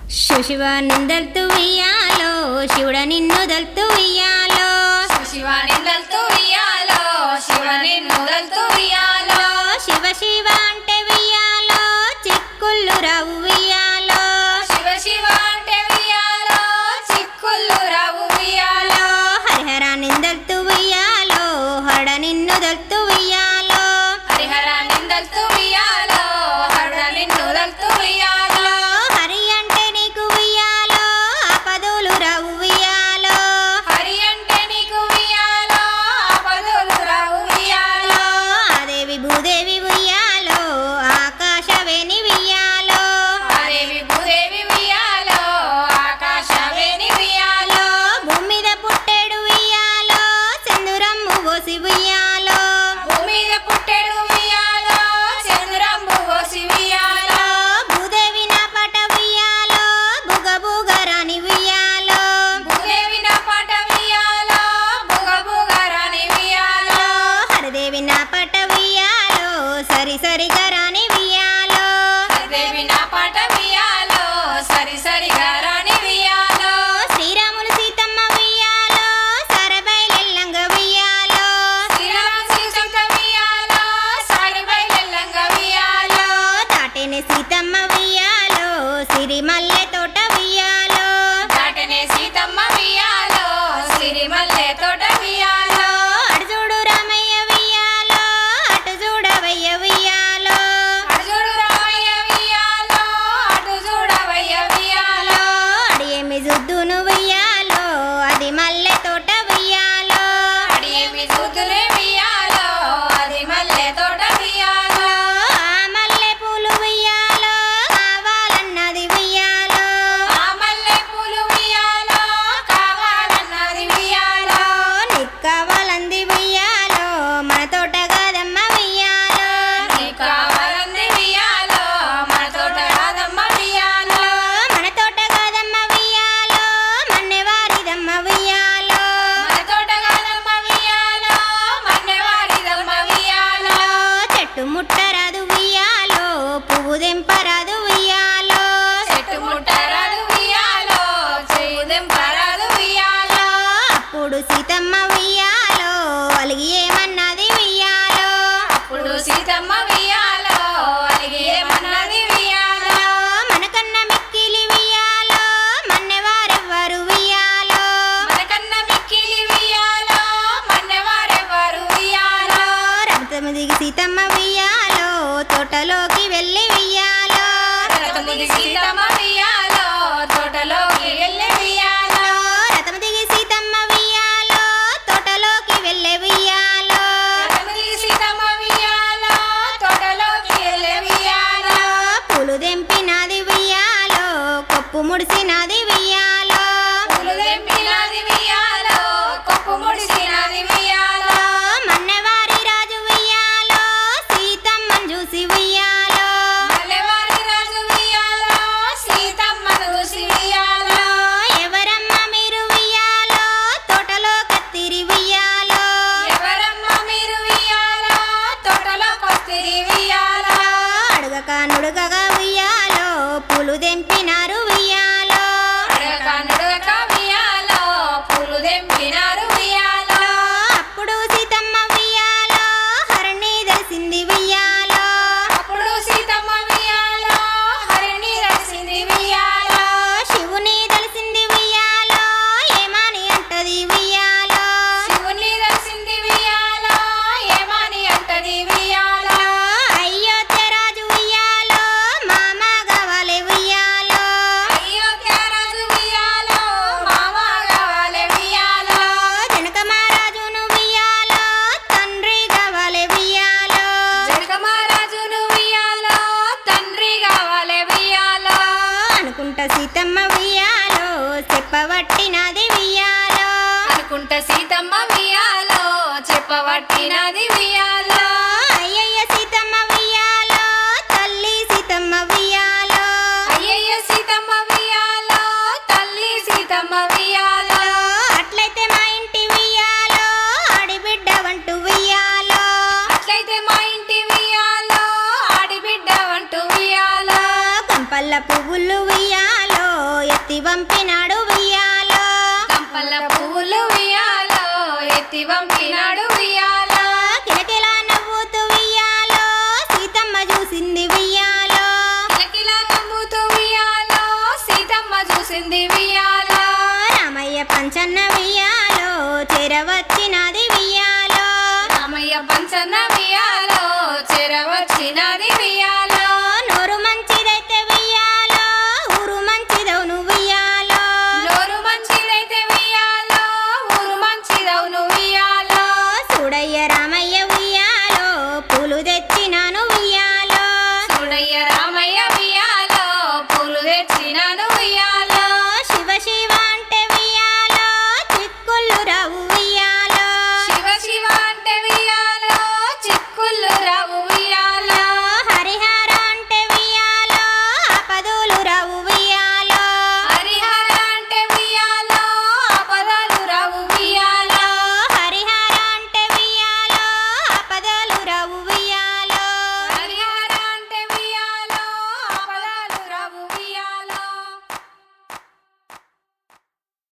శివ నిందల్తు ఉయ్యాలో శివుడ నిన్ను దల్తు ఉయ్యాలో శివ నిందల్తూ ఇయ్యాలో శివ నిన్నుదల్తూ ఇయ్యాలో శివ శివ అంటే ఉయ్యాలో చిక్కుళ్ళు రావు ఉయ్యాలో శివ శివ అంటే వియాలో చిక్కుళ్ళు రావు వియాలో హరిహర నిందల్తు ఉయ్యాలో హడ నిన్ను దల్తు ఉయ్యాలో హరిహర నిందల్తూ వియాలో హరుడ నిన్నుదల్తూ వియాలో హరి అంటే నీకు ఉయ్యాలో ఆపదలు రావు ఉయ్యాలో హరి అంటే నీకు వియాలో ఆపదలు రావు వియాలో ఆదేవి భూదేవి ఉయ్యాలో ఆకాశవేణి ఉయ్యాలో హరేవి భూదేవి వియాలో ఆకాశవేణి వియాలో భూమి మీద పుట్టేడు ఉయ్యాలో చందురమ్ము పోసి ఉయ్యాలో భూమి మీద పుట్టెడు వియాలో చంద్రంబు పోసి వియాలో భూదేవి నా పట ఉయ్యాలో బుగ బుగరాని ఉయ్యాలో భూదేవి నా పాట వియాలో బుగ బుగ రాని వియాలో హరిదేవి నా పట ఉయ్యాలో సరి సరి గరాని ఉయ్యాలో హరిదేవి నా పాట వియాలో సరి సరిగా రాని వియాలో శ్రీరాములు సీతమ్మ ఉయ్యాలో సరబైలెల్లంగ ఉయ్యాలో శ్రీరామ సీత వియాలో సారి బయలెల్లంగ వియాలో తాటిని సీతమ్మ ఉయ్యాలో సిరిమల్లె తోట ఉయ్యాలో దాటనే సీతమ్మ వియాలో సిరిమల్లె తోట వియాలో అటు చూడు రామయ్య ఉయ్యాలో అటు చూడవయ్య ఉయ్యాలో అర్జుడు రామయ్య వియాలో అటు చూడవయ్య వియాలో అడియేమి జుద్దును ఉయ్యాలో అది మల్లె తోట ఉయ్యాలో అడి ఏమి చూతులే వియాలో అది మల్లె తోట వియాలో ఆ మల్లె పూలు ఉయ్యాలో కావాలన్నది ఉయ్యాలో ఆ మల్లె పూలు వియాలో కావాలన్నది వియాలో నీకు కావాలంది ఉయ్యాలో మన తోట కాదమ్మ ఉయ్యాలో నీకు కావాలంది వియాలో మన తోట రాదమ్మ వియాలో మన తోట కాదమ్మ ఉయ్యాలో మన్నెవారిదమ్మ ఉయ్యాలో మన తోట కాదమ్మ వియాలో మన్నెవారిదమ్మ వియాలో చెట్టు ముట్టరాదు ఉయ్యాలో పువ్వు దెంపరాదు ఉయ్యాలో చెట్టు ముట్టరాదు వియాలో చెయ్యుదెంపరాదు వియాలో అప్పుడు సీతమ్మ ఉయ్యాలో అలిగి ఏమన్నది ఉయ్యాలో అప్పుడు సీతమ్మ వియాలో అలిగి ఏమన్నది వియాలో మనకన్న మిక్కిలి ఉయ్యాలో మన్నెవారెవ్వరు ఉయ్యాలో మనకన్న మిక్కిలి వియాలో మన్నెవారెవ్వరు వియాలో రథము దిగి సీతమ్మ ఉయ్యాలో తోటలోకి వెళ్ళి ఉయ్యాలో రథముది సీతమ్మ వియాలో తోటలోకి వెళ్ళే వియాలో రథము దిగి సీతమ్మ ఉయ్యాలో తోటలోకి వెళ్ళే ఉయ్యాలో రథముది సీతమ్మ వియాలో తోటలోకి వెళ్ళే వియాలో పూలు దెంపినది ఉయ్యాలో కొప్పు ముడిసినది ఉయ్యాలో పూలు తెంపినది వియాలో కొప్పు ముడిసినది వియాలో మన్నెవారి రాజు ఉయ్యాలో సీతమ్మను చూసి ఉయ్యాలో మల్లెవారి రాజు వియాలో సీతమ్మను చూసి వియాలో ఎవరమ్మ మీరు ఉయ్యాలో తోటలో కత్తిరి ఉయ్యాలో ఎవరమ్మ మీరు వియాలో తోటలోకొస్తిరి వియాలో అడుగక నుడుగగా ఉయ్యాలో పూలు దెంపినారు ఉయ్యాలో అడగక నుడగక వియాలో పూలు తెంపినారు వియాలో అప్పుడు సీతమ్మ ఉయ్యాలో హరణి తెలిసింది ఉయ్యాలో అప్పుడు సీతమ్మ వియాలో హరిణి రసింది వియాలో శివుని తెలిసింది ఉయ్యాలో ఏమని అంటది ఉయ్యాలో శివుని రసింది వియాలో ఏమని అంటది వియాలో అయోధ్య రాజు ఉయ్యాలో మామ కావాలి ఉయ్యాలో అయోధ్యరాజు వియాలో మామ కావాలి వియాలో జనక మహారాజును ఉయ్యాలో తండ్రి కావాలి ఉయ్యాలో జనక మహారాజును వియాలో తండ్రి కావాలి వియాలో అనుకుంటా సీతమ్మ ఉయ్యాలో చెప్పబట్టినది ఉయ్యాలో అనుకుంట సీతమ్మ వియాలో చెప్పబట్టినది వియాలో అయ్యయ్య సీతమ్మ ఉయ్యాలో తల్లి సీతమ్మ ఉయ్యాలో అయ్యయ్య సీతమ్మ వియాలో తల్లి సీతమ్మ వియాలో అట్లయితే మా ఇంటి ఉయ్యాలో ఆడిబిడ్డ వంటు ఉయ్యాలో అట్లయితే మా ఇంటి వియాలో ఆడిబిడ్డ వంట పువ్వులు ఉయ్యాలో ఎత్తి వంపినాడు ఉయ్యాలో కంపల పువ్వులు ఉయ్యాలో ఎత్తి వంపినాడు ఉయ్యాలో